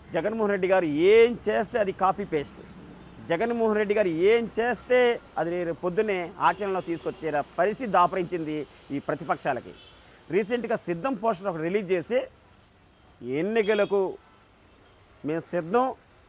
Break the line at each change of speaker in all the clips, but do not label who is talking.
జగన్మోహన్ రెడ్డి గారు ఏం చేస్తే అది కాపీ పేస్ట్ జగన్మోహన్ రెడ్డి గారు ఏం చేస్తే అది రేపు పొద్దున్నే ఆచరణలో తీసుకొచ్చే పరిస్థితి దాపరించింది ఈ ప్రతిపక్షాలకి రీసెంట్గా సిద్ధం పోస్టర్ ఒకటి రిలీజ్ చేసి ఎన్నికలకు మేము సిద్ధం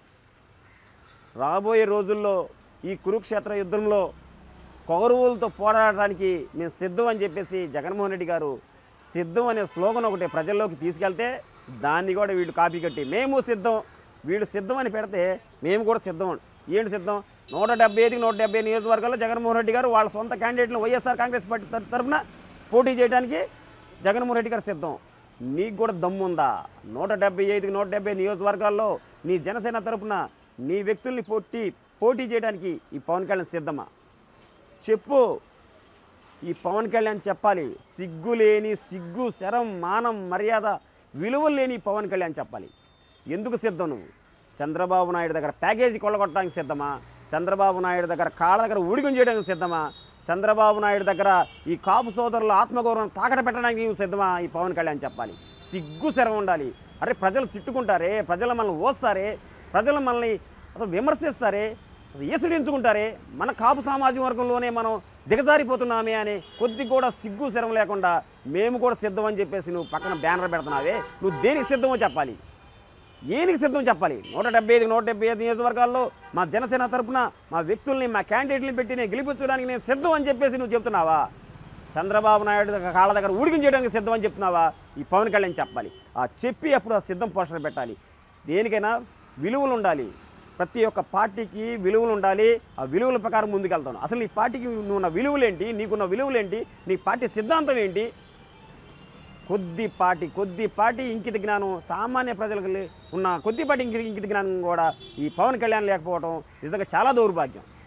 రాబోయే రోజుల్లో ఈ కురుక్షేత్ర యుద్ధంలో కౌరవులతో పోరాడడానికి మేము సిద్ధం అని చెప్పేసి జగన్మోహన్ రెడ్డి గారు సిద్ధం అనే స్లోగన్ ఒకటి ప్రజల్లోకి తీసుకెళ్తే దాన్ని కూడా వీళ్ళు కాపీ కట్టి మేము సిద్ధం వీళ్ళు సిద్ధం అని పెడితే మేము కూడా సిద్ధం ఏంటి సిద్ధం నూట డెబ్బై ఐదుకి నూట డెబ్బై నియోజకవర్గాల్లో జగన్మోహన్ రెడ్డి గారు వాళ్ళ సొంత క్యాండిడేట్లను వైఎస్ఆర్ కాంగ్రెస్ పార్టీ తర- తరఫున పోటీ చేయడానికి జగన్మోహన్ రెడ్డి గారు సిద్ధం నీకు కూడా దమ్ముందా నూట డెబ్బై ఐదుకి నూట డెబ్బై నియోజకవర్గాల్లో నీ జనసేన తరపున నీ వ్యక్తుల్ని పోటీ పోటీ చేయడానికి ఈ పవన్ కళ్యాణ్ సిద్ధమా చెప్పు ఈ పవన్ కళ్యాణ్ చెప్పాలి సిగ్గు లేని సిగ్గు శరం మానం మర్యాద విలువలు లేని పవన్ కళ్యాణ్ చెప్పాలి ఎందుకు సిద్ధం నువ్వు చంద్రబాబు నాయుడు దగ్గర ప్యాకేజీ కొల్లగొట్టడానికి సిద్ధమా చంద్రబాబు నాయుడు దగ్గర కాళ్ళ దగ్గర ఊడిగం చేయడానికి సిద్ధమా చంద్రబాబు నాయుడు దగ్గర ఈ కాపు సోదరుల ఆత్మగౌరవం తాకట పెట్టడానికి నువ్వు సిద్ధమా ఈ పవన్ కళ్యాణ్ చెప్పాలి సిగ్గు శరం ఉండాలి అరే ప్రజలు తిట్టుకుంటారే ప్రజలు మనల్ని ఓస్తారే ప్రజలు మనల్ని అసలు విమర్శిస్తారే అసలు ఈసడించుకుంటారే మన కాపు సామాజిక వర్గంలోనే మనం దిగజారిపోతున్నామే అని కొద్ది కూడా సిగ్గు శరం లేకుండా మేము కూడా సిద్ధం అని చెప్పేసి నువ్వు పక్కన బ్యానర్ పెడుతున్నావే నువ్వు దేనికి సిద్ధమో చెప్పాలి ఏనికి సిద్ధం చెప్పాలి నూట డెబ్బై ఐదు నూట డెబ్బై ఐదు నియోజకవర్గాల్లో మా జనసేన తరపున మా వ్యక్తుల్ని మా క్యాండిడేట్ని పెట్టి నేను గెలిపించడానికి నేను సిద్ధం అని చెప్పేసి నువ్వు చెప్తున్నావా చంద్రబాబు నాయుడు దగ్గర కాళ్ళ దగ్గర ఉడికించడానికి చేయడానికి సిద్ధం అని చెప్తున్నావా ఈ పవన్ కళ్యాణ్ చెప్పాలి ఆ చెప్పి అప్పుడు ఆ సిద్ధం పోస్టర్ పెట్టాలి దేనికైనా విలువలు ఉండాలి ప్రతి ఒక్క పార్టీకి విలువలు ఉండాలి ఆ విలువల ప్రకారం ముందుకెళ్తాను అసలు నీ పార్టీకి నువ్వు ఉన్న విలువలేంటి నీకున్న విలువలేంటి నీ పార్టీ సిద్ధాంతం ఏంటి కొద్దిపాటి కొద్దిపాటి ఇంకిత జ్ఞానం సామాన్య ప్రజలకు లే- ఉన్న కొద్దిపాటి ఇంకి ఇంకిత జ్ఞానం కూడా ఈ పవన్ కళ్యాణ్ లేకపోవడం నిజంగా చాలా దౌర్భాగ్యం